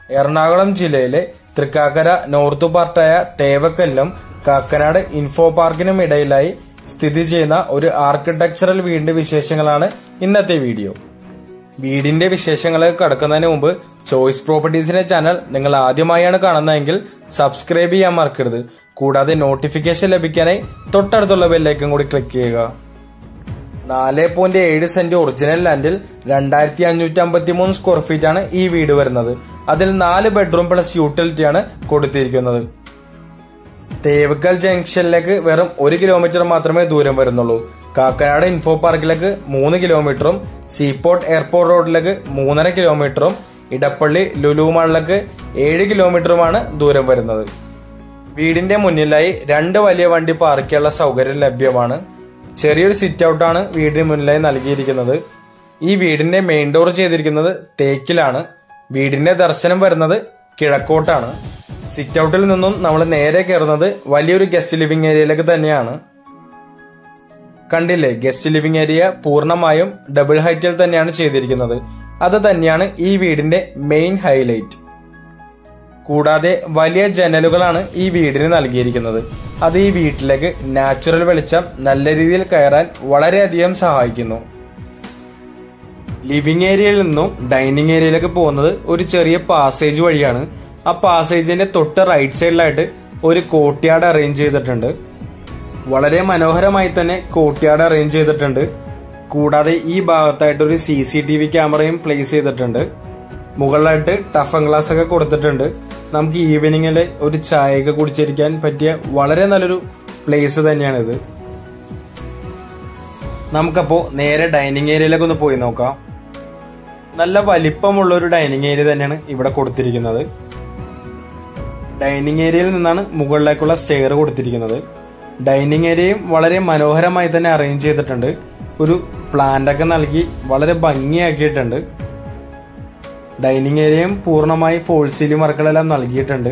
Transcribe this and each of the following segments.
എറണാകുളം ജില്ലയിലെ തൃക്കാക്കര നോർത്ത് പാർട്ടായ തേവക്കല്ലും കാക്കനാട് ഇൻഫോ പാർക്കിനും ഇടയിലായി സ്ഥിതി ചെയ്യുന്ന ഒരു ആർക്കിടെക്ചറൽ വീടിന്റെ വിശേഷങ്ങളാണ് ഇന്നത്തെ വീഡിയോ വീടിന്റെ വിശേഷങ്ങളിലേക്ക് കടക്കുന്നതിന് മുമ്പ് ചോയ്സ് പ്രോപ്പർട്ടീസിന്റെ ചാനൽ നിങ്ങൾ ആദ്യമായാണ് കാണുന്നതെങ്കിൽ സബ്സ്ക്രൈബ് ചെയ്യാൻ മറക്കരുത് കൂടാതെ നോട്ടിഫിക്കേഷൻ ലഭിക്കാനായി തൊട്ടടുത്തുള്ള ബെല്ലൈക്കൻ കൂടി ക്ലിക്ക് ചെയ്യുക നാല് പോയിന്റ് ഏഴ് സെന്റ് ഒറിജിനൽ ലാൻഡിൽ രണ്ടായിരത്തി അഞ്ഞൂറ്റി അമ്പത്തി മൂന്ന് സ്ക്വയർ ഫീറ്റ് ആണ് ഈ വീട് വരുന്നത് അതിൽ നാല് ബെഡ്റൂം പ്ലസ് യൂട്ടിലിറ്റി ആണ് കൊടുത്തിരിക്കുന്നത് തേവക്കൽ ജംഗ്ഷനിലേക്ക് വെറും ഒരു കിലോമീറ്റർ മാത്രമേ ദൂരം വരുന്നുള്ളൂ കാക്കനാട് ഇൻഫോ പാർക്കിലേക്ക് മൂന്ന് കിലോമീറ്ററും സീപോർട്ട് എയർപോർട്ട് റോഡിലേക്ക് മൂന്നര കിലോമീറ്ററും ഇടപ്പള്ളി ലുലു മാളിലേക്ക് ഏഴ് കിലോമീറ്ററുമാണ് ദൂരം വരുന്നത് വീടിന്റെ മുന്നിലായി രണ്ട് വലിയ വണ്ടി പാർക്ക് ചെയ്യാനുള്ള സൗകര്യം ലഭ്യമാണ് ചെറിയൊരു സിറ്റ് ഔട്ടാണ് വീടിന് മുന്നിലായി നൽകിയിരിക്കുന്നത് ഈ വീടിന്റെ മെയിൻ ഡോർ ചെയ്തിരിക്കുന്നത് തേക്കിലാണ് വീടിന്റെ ദർശനം വരുന്നത് കിഴക്കോട്ടാണ് സിറ്റ് ഔട്ടിൽ നിന്നും നമ്മൾ നേരെ കയറുന്നത് വലിയൊരു ഗസ്റ്റ് ലിവിംഗ് ഏരിയയിലേക്ക് തന്നെയാണ് കണ്ടില്ലേ ഗസ്റ്റ് ലിവിംഗ് ഏരിയ പൂർണ്ണമായും ഡബിൾ ഹൈറ്റിൽ തന്നെയാണ് ചെയ്തിരിക്കുന്നത് അത് തന്നെയാണ് ഈ വീടിന്റെ മെയിൻ ഹൈലൈറ്റ് കൂടാതെ വലിയ ജനലുകളാണ് ഈ വീടിന് നൽകിയിരിക്കുന്നത് അത് ഈ വീട്ടിലേക്ക് നാച്ചുറൽ വെളിച്ചം നല്ല രീതിയിൽ കയറാൻ വളരെയധികം സഹായിക്കുന്നു ലിവിംഗ് ഏരിയയിൽ നിന്നും ഡൈനിങ് ഏരിയയിലേക്ക് പോകുന്നത് ഒരു ചെറിയ പാസേജ് വഴിയാണ് ആ പാസേജിന്റെ തൊട്ട് റൈറ്റ് സൈഡിലായിട്ട് ഒരു കോട്ടിയാട് അറേഞ്ച് ചെയ്തിട്ടുണ്ട് വളരെ മനോഹരമായി തന്നെ കോട്ടിയാട് അറേഞ്ച് ചെയ്തിട്ടുണ്ട് കൂടാതെ ഈ ഭാഗത്തായിട്ട് ഒരു സി സി ടി വി ക്യാമറയും പ്ലേസ് ചെയ്തിട്ടുണ്ട് മുകളിലായിട്ട് ടഫൻ ഗ്ലാസ് ഒക്കെ കൊടുത്തിട്ടുണ്ട് നമുക്ക് ഈവനിങ്ങിൽ ഒരു ചായയൊക്കെ കുടിച്ചിരിക്കാൻ പറ്റിയ വളരെ നല്ലൊരു പ്ലേസ് തന്നെയാണിത് നമുക്കപ്പോ നേരെ ഡൈനിങ് ഏരിയയിലേക്ക് ഒന്ന് പോയി നോക്കാം നല്ല വലിപ്പമുള്ള ഒരു ഡൈനിങ് ഏരിയ തന്നെയാണ് ഇവിടെ കൊടുത്തിരിക്കുന്നത് ഡൈനിങ് ഏരിയയിൽ നിന്നാണ് മുകളിലേക്കുള്ള സ്റ്റെയർ കൊടുത്തിരിക്കുന്നത് ഡൈനിങ് ഏരിയയും വളരെ മനോഹരമായി തന്നെ അറേഞ്ച് ചെയ്തിട്ടുണ്ട് ഒരു പ്ലാന്റ് ഒക്കെ നൽകി വളരെ ഭംഗിയാക്കിയിട്ടുണ്ട് ഡൈനിങ് ഏരിയയും പൂർണ്ണമായി ഫോൾ സീലിംഗ് വർക്കുകളെല്ലാം നൽകിയിട്ടുണ്ട്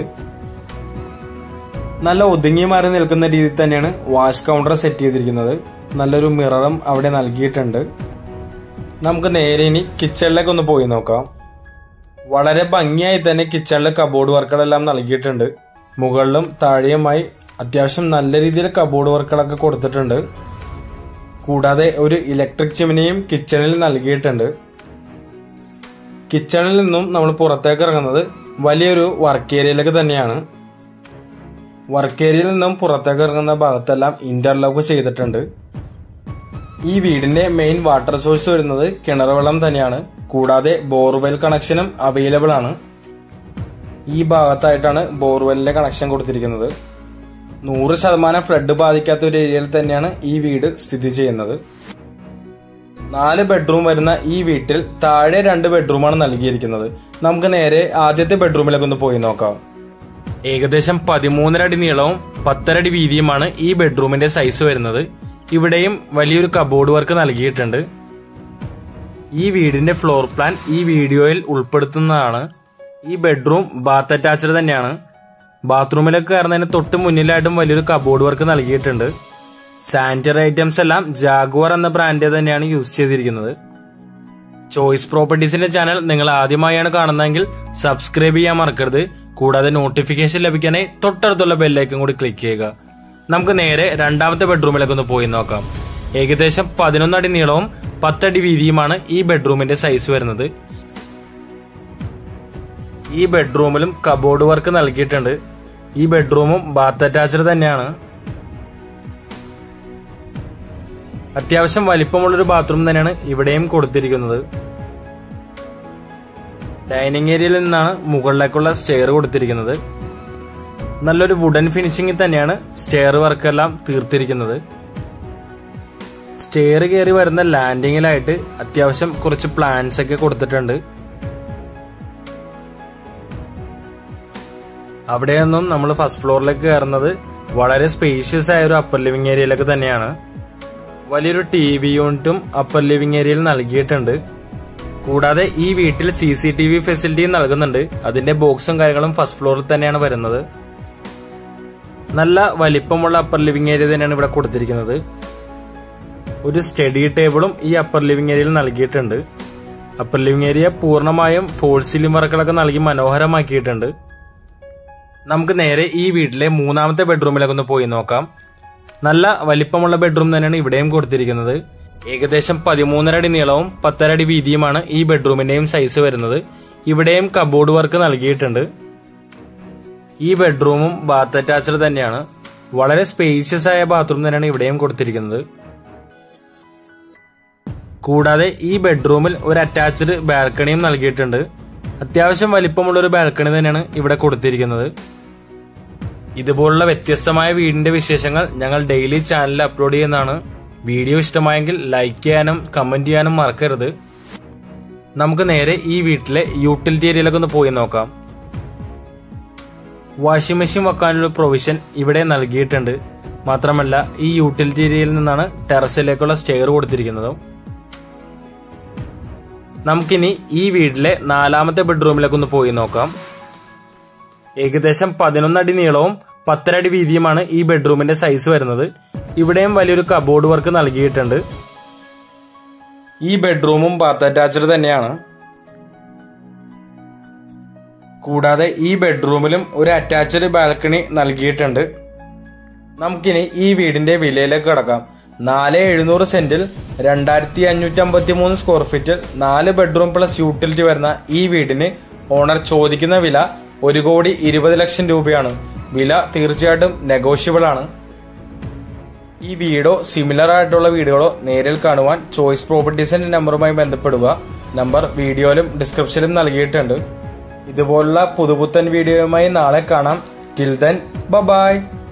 നല്ല ഒതുങ്ങി മാറി നിൽക്കുന്ന രീതിയിൽ തന്നെയാണ് വാഷ് കൗണ്ടർ സെറ്റ് ചെയ്തിരിക്കുന്നത് നല്ലൊരു മിററും അവിടെ നൽകിയിട്ടുണ്ട് നമുക്ക് നേരെ ഇനി കിച്ചണിലേക്ക് ഒന്ന് പോയി നോക്കാം വളരെ ഭംഗിയായി തന്നെ കിച്ചണിലെ കബോർഡ് വർക്കുകളെല്ലാം നൽകിയിട്ടുണ്ട് മുകളിലും താഴെയുമായി അത്യാവശ്യം നല്ല രീതിയിൽ കബോർഡ് വർക്കുകളൊക്കെ കൊടുത്തിട്ടുണ്ട് കൂടാതെ ഒരു ഇലക്ട്രിക് ചിമിനിയും കിച്ചണിൽ നൽകിയിട്ടുണ്ട് കിച്ചണിൽ നിന്നും നമ്മൾ പുറത്തേക്ക് ഇറങ്ങുന്നത് വലിയൊരു വർക്ക് ഏരിയയിലേക്ക് തന്നെയാണ് വർക്ക് ഏരിയയിൽ നിന്നും പുറത്തേക്ക് ഇറങ്ങുന്ന ഭാഗത്തെല്ലാം ഇന്റർലോക്ക് ചെയ്തിട്ടുണ്ട് ഈ വീടിന്റെ മെയിൻ വാട്ടർ സോഴ്സ് വരുന്നത് കിണർ വെള്ളം തന്നെയാണ് കൂടാതെ ബോർവെൽ കണക്ഷനും അവൈലബിൾ ആണ് ഈ ഭാഗത്തായിട്ടാണ് ബോർവെല്ലിന്റെ കണക്ഷൻ കൊടുത്തിരിക്കുന്നത് നൂറ് ശതമാനം ഫ്ലഡ് ബാധിക്കാത്ത ഒരു ഏരിയയിൽ തന്നെയാണ് ഈ വീട് സ്ഥിതി ചെയ്യുന്നത് നാല് ബെഡ്റൂം വരുന്ന ഈ വീട്ടിൽ താഴെ രണ്ട് ബെഡ്റൂമാണ് നൽകിയിരിക്കുന്നത് നമുക്ക് നേരെ ആദ്യത്തെ ബെഡ്റൂമിലേക്ക് ഒന്ന് പോയി നോക്കാം ഏകദേശം പതിമൂന്നര അടി നീളവും പത്തര അടി വീതിയുമാണ് ഈ ബെഡ്റൂമിന്റെ സൈസ് വരുന്നത് ഇവിടെയും വലിയൊരു കബോർഡ് വർക്ക് നൽകിയിട്ടുണ്ട് ഈ വീടിന്റെ ഫ്ലോർ പ്ലാൻ ഈ വീഡിയോയിൽ ഉൾപ്പെടുത്തുന്നതാണ് ഈ ബെഡ്റൂം ബാത്ത് അറ്റാച്ച്ഡ് തന്നെയാണ് ബാത്റൂമിലേക്ക് കയറുന്നതിന് തൊട്ട് മുന്നിലായിട്ടും വലിയൊരു കബോർഡ് വർക്ക് നൽകിയിട്ടുണ്ട് സാനിറ്ററി ഐറ്റംസ് എല്ലാം ജാഗ്വർ എന്ന ബ്രാൻഡ് തന്നെയാണ് യൂസ് ചെയ്തിരിക്കുന്നത് ചോയ്സ് പ്രോപ്പർട്ടീസിന്റെ ചാനൽ നിങ്ങൾ ആദ്യമായാണ് കാണുന്നതെങ്കിൽ സബ്സ്ക്രൈബ് ചെയ്യാൻ മറക്കരുത് കൂടാതെ നോട്ടിഫിക്കേഷൻ ലഭിക്കാനായി തൊട്ടടുത്തുള്ള ബെല്ലൈക്കൻ കൂടി ക്ലിക്ക് ചെയ്യുക നമുക്ക് നേരെ രണ്ടാമത്തെ ബെഡ്റൂമിലേക്ക് ഒന്ന് പോയി നോക്കാം ഏകദേശം പതിനൊന്നടി നീളവും പത്തടി വീതിയുമാണ് ഈ ബെഡ്റൂമിന്റെ സൈസ് വരുന്നത് ഈ ബെഡ്റൂമിലും കബോർഡ് വർക്ക് നൽകിയിട്ടുണ്ട് ഈ ബെഡ്റൂമും ബാത്ത് അറ്റാച്ച്ഡ് തന്നെയാണ് അത്യാവശ്യം വലിപ്പമുള്ളൊരു ബാത്റൂം തന്നെയാണ് ഇവിടെയും കൊടുത്തിരിക്കുന്നത് ഡൈനിങ് ഏരിയയിൽ നിന്നാണ് മുകളിലേക്കുള്ള സ്റ്റെയർ കൊടുത്തിരിക്കുന്നത് നല്ലൊരു വുഡൻ ഫിനിഷിംഗിൽ തന്നെയാണ് സ്റ്റെയർ വർക്കെല്ലാം തീർത്തിരിക്കുന്നത് സ്റ്റെയർ കയറി വരുന്ന ലാൻഡിങ്ങിലായിട്ട് അത്യാവശ്യം കുറച്ച് പ്ലാൻസ് ഒക്കെ കൊടുത്തിട്ടുണ്ട് അവിടെ നിന്നും നമ്മൾ ഫസ്റ്റ് ഫ്ലോറിലേക്ക് കയറുന്നത് വളരെ സ്പേഷ്യസ് ആയ ഒരു അപ്പർ ലിവിംഗ് ഏരിയയിലേക്ക് തന്നെയാണ് വലിയൊരു ടി വി യൂണിറ്റും അപ്പർ ലിവിംഗ് ഏരിയയിൽ നൽകിയിട്ടുണ്ട് കൂടാതെ ഈ വീട്ടിൽ സി സി ടി വി ഫെസിലിറ്റിയും നൽകുന്നുണ്ട് അതിന്റെ ബോക്സും കാര്യങ്ങളും ഫസ്റ്റ് ഫ്ലോറിൽ തന്നെയാണ് വരുന്നത് നല്ല വലിപ്പമുള്ള അപ്പർ ലിവിംഗ് ഏരിയ തന്നെയാണ് ഇവിടെ കൊടുത്തിരിക്കുന്നത് ഒരു സ്റ്റഡി ടേബിളും ഈ അപ്പർ ലിവിംഗ് ഏരിയയിൽ നൽകിയിട്ടുണ്ട് അപ്പർ ലിവിംഗ് ഏരിയ പൂർണ്ണമായും ഫോൾ സീലിംഗ് വർക്കുകളൊക്കെ നൽകി മനോഹരമാക്കിയിട്ടുണ്ട് നമുക്ക് നേരെ ഈ വീട്ടിലെ മൂന്നാമത്തെ ബെഡ്റൂമിലേക്ക് ഒന്ന് പോയി നോക്കാം നല്ല വലിപ്പമുള്ള ബെഡ്റൂം തന്നെയാണ് ഇവിടെയും കൊടുത്തിരിക്കുന്നത് ഏകദേശം പതിമൂന്നര അടി നീളവും പത്തര അടി വീതിയുമാണ് ഈ ബെഡ്റൂമിന്റെയും സൈസ് വരുന്നത് ഇവിടെയും കബോർഡ് വർക്ക് നൽകിയിട്ടുണ്ട് ഈ ബെഡ്റൂമും ബാത്ത് അറ്റാച്ച്ഡ് തന്നെയാണ് വളരെ സ്പേഷ്യസ് ആയ ബാത്റൂം തന്നെയാണ് ഇവിടെയും കൊടുത്തിരിക്കുന്നത് കൂടാതെ ഈ ബെഡ്റൂമിൽ ഒരു അറ്റാച്ച്ഡ് ബാൽക്കണിയും നൽകിയിട്ടുണ്ട് അത്യാവശ്യം വലിപ്പമുള്ള ഒരു ബാൽക്കണി തന്നെയാണ് ഇവിടെ കൊടുത്തിരിക്കുന്നത് ഇതുപോലുള്ള വ്യത്യസ്തമായ വീടിന്റെ വിശേഷങ്ങൾ ഞങ്ങൾ ഡെയിലി ചാനലിൽ അപ്ലോഡ് ചെയ്യുന്നതാണ് വീഡിയോ ഇഷ്ടമായെങ്കിൽ ലൈക്ക് ചെയ്യാനും കമന്റ് ചെയ്യാനും മറക്കരുത് നമുക്ക് നേരെ ഈ വീട്ടിലെ യൂട്ടിലിറ്റി ഏരിയയിലൊക്കെ ഒന്ന് പോയി നോക്കാം വാഷിംഗ് മെഷീൻ വെക്കാനുള്ള പ്രൊവിഷൻ ഇവിടെ നൽകിയിട്ടുണ്ട് മാത്രമല്ല ഈ യൂട്ടിലിറ്റി ഏരിയയിൽ നിന്നാണ് ടെറസിലേക്കുള്ള സ്റ്റെയർ കൊടുത്തിരിക്കുന്നത് നമുക്കിനി ഈ വീട്ടിലെ നാലാമത്തെ ബെഡ്റൂമിലേക്ക് ഒന്ന് പോയി നോക്കാം ഏകദേശം പതിനൊന്നടി നീളവും പത്തരടി വീതിയുമാണ് ഈ ബെഡ്റൂമിന്റെ സൈസ് വരുന്നത് ഇവിടെയും വലിയൊരു കബോർഡ് വർക്ക് നൽകിയിട്ടുണ്ട് ഈ ബെഡ്റൂമും ബാത്ത് അറ്റാച്ച്ഡ് തന്നെയാണ് കൂടാതെ ഈ ബെഡ്റൂമിലും ഒരു അറ്റാച്ച്ഡ് ബാൽക്കണി നൽകിയിട്ടുണ്ട് നമുക്കിനി ഈ വീടിന്റെ വിലയിലേക്ക് കടക്കാം നാല് എഴുന്നൂറ് സെന്റിൽ രണ്ടായിരത്തി അഞ്ഞൂറ്റി അമ്പത്തി മൂന്ന് സ്ക്വയർ ഫീറ്റിൽ നാല് ബെഡ്റൂം പ്ലസ് യൂട്ടിലിറ്റി വരുന്ന ഈ വീടിന് ഓണർ ചോദിക്കുന്ന വില ഒരു കോടി ഇരുപത് ലക്ഷം രൂപയാണ് വില തീർച്ചയായിട്ടും നെഗോഷ്യബിൾ ആണ് ഈ വീടോ സിമിലർ ആയിട്ടുള്ള വീടുകളോ നേരിൽ കാണുവാൻ ചോയ്സ് പ്രോപ്പർട്ടീസിന്റെ നമ്പറുമായി ബന്ധപ്പെടുക നമ്പർ വീഡിയോയിലും ഡിസ്ക്രിപ്ഷനിലും നൽകിയിട്ടുണ്ട് ഇതുപോലുള്ള പുതുപുത്തൻ വീഡിയോയുമായി നാളെ കാണാം ടിൽ ദെൻ ബൈ